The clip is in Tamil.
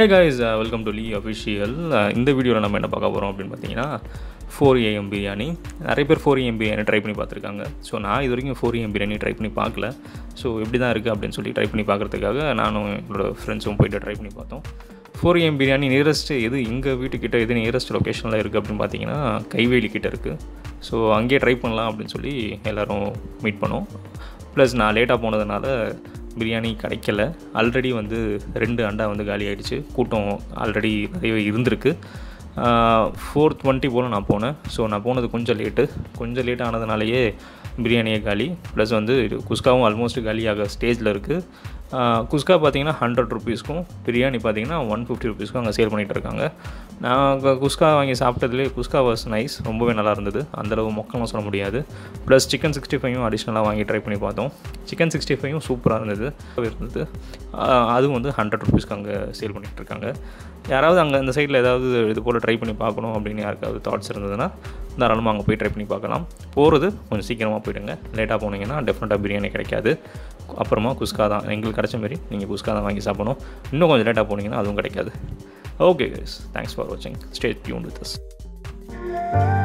hey guys welcome to Lee official இந்த வீடியோவில் நம்ம என்ன பார்க்க போகிறோம் அப்படின்னு பார்த்தீங்கன்னா ஃபோர் ஏஎம் பிரியாணி நிறைய பேர் ஃபோர் ஏஎம் பிரியாணி ட்ரை பண்ணி பார்த்துருக்காங்க ஸோ நான் இது வரைக்கும் ஃபோர் ஏஎம் பிரியாணி ட்ரை பண்ணி பார்க்கல ஸோ எப்படி தான் இருக்குது அப்படின்னு சொல்லி ட்ரை பண்ணி பார்க்குறதுக்காக நானும் என்னோட ஃப்ரெண்ட்ஸும் போயிட்டு ட்ரை பண்ணி பார்த்தோம் ஃபோர் ஏஎம் பிரியாணி நியரஸ்ட் எது எங்கள் வீட்டுக்கிட்ட எது நியரஸ்ட் லொக்கேஷனில் இருக்குது அப்படின்னு பார்த்தீங்கன்னா கைவேலி கிட்ட இருக்குது ஸோ அங்கேயே ட்ரை பண்ணலாம் அப்படின்னு சொல்லி எல்லோரும் மீட் பண்ணோம் ப்ளஸ் நான் லேட்டாக போனதுனால பிரியாணி கிடைக்கல ஆல்ரெடி வந்து ரெண்டு அண்டா வந்து காலி ஆகிடுச்சு கூட்டம் ஆல்ரெடி நிறையவே இருந்திருக்கு ஃபோர் டுவெண்ட்டி போல் நான் போனேன் ஸோ நான் போனது கொஞ்சம் லேட்டு கொஞ்சம் லேட் ஆனதுனாலேயே பிரியாணியே காலி ப்ளஸ் வந்து இது குஸ்காவும் ஆல்மோஸ்ட் காலியாக ஸ்டேஜில் இருக்குது குஸ்கா பார்த்தீங்கன்னா ஹண்ட்ரட் ருபீஸ்க்கும் பிரியாணி பார்த்தீங்கன்னா ஒன் ஃபிஃப்டி ருபீஸ்க்கும் அங்கே சேல் பண்ணிகிட்டு இருக்காங்க நான் க- குஸ்கா வாங்கி சாப்பிட்டதுலேயே குஸ்கா வாஸ் நைஸ் ரொம்பவே நல்லா இருந்தது அந்தளவு மொக்கலாம் சொல்ல முடியாது ப்ளஸ் சிக்கன் சிக்ஸ்டி ஃபைவும் அடிஷ்னலாக வாங்கி ட்ரை பண்ணி பார்த்தோம் சிக்கன் சிக்ஸ்டி ஃபைவும் சூப்பராக இருந்தது இருந்தது ஆஹ் அதுவும் வந்து ஹண்ட்ரட் ருபீஸ்க்கு அங்கே சேல் பண்ணிகிட்டு இருக்காங்க யாராவது அங்கே அந்த சைடில் ஏதாவது இது போல் ட்ரை பண்ணி பார்க்கணும் அப்படின்னு யாருக்காவது தாட்ஸ் இருந்ததுன்னா தாராளமாக அங்கே போய் ட்ரை பண்ணி பார்க்கலாம் போகிறது கொஞ்சம் சீக்கிரமாக போயிடுங்க லேட்டாக போனீங்கன்னா டெஃபினட்டாக பிரியாணி கிடைக்காது அப்புறமா குஸ்கா தான் எங்களுக்கு கிடைச்ச மாதிரி நீங்கள் குஸ்கா தான் வாங்கி சாப்பிடணும் இன்னும் கொஞ்சம் லேட்டாக போனீங்கன்னா அதுவும் கிடைக்காது ஓகே கைஸ் தேங்க்ஸ் ஃபார் வாட்சிங் ஸ்டே டியூன் வித் அஸ்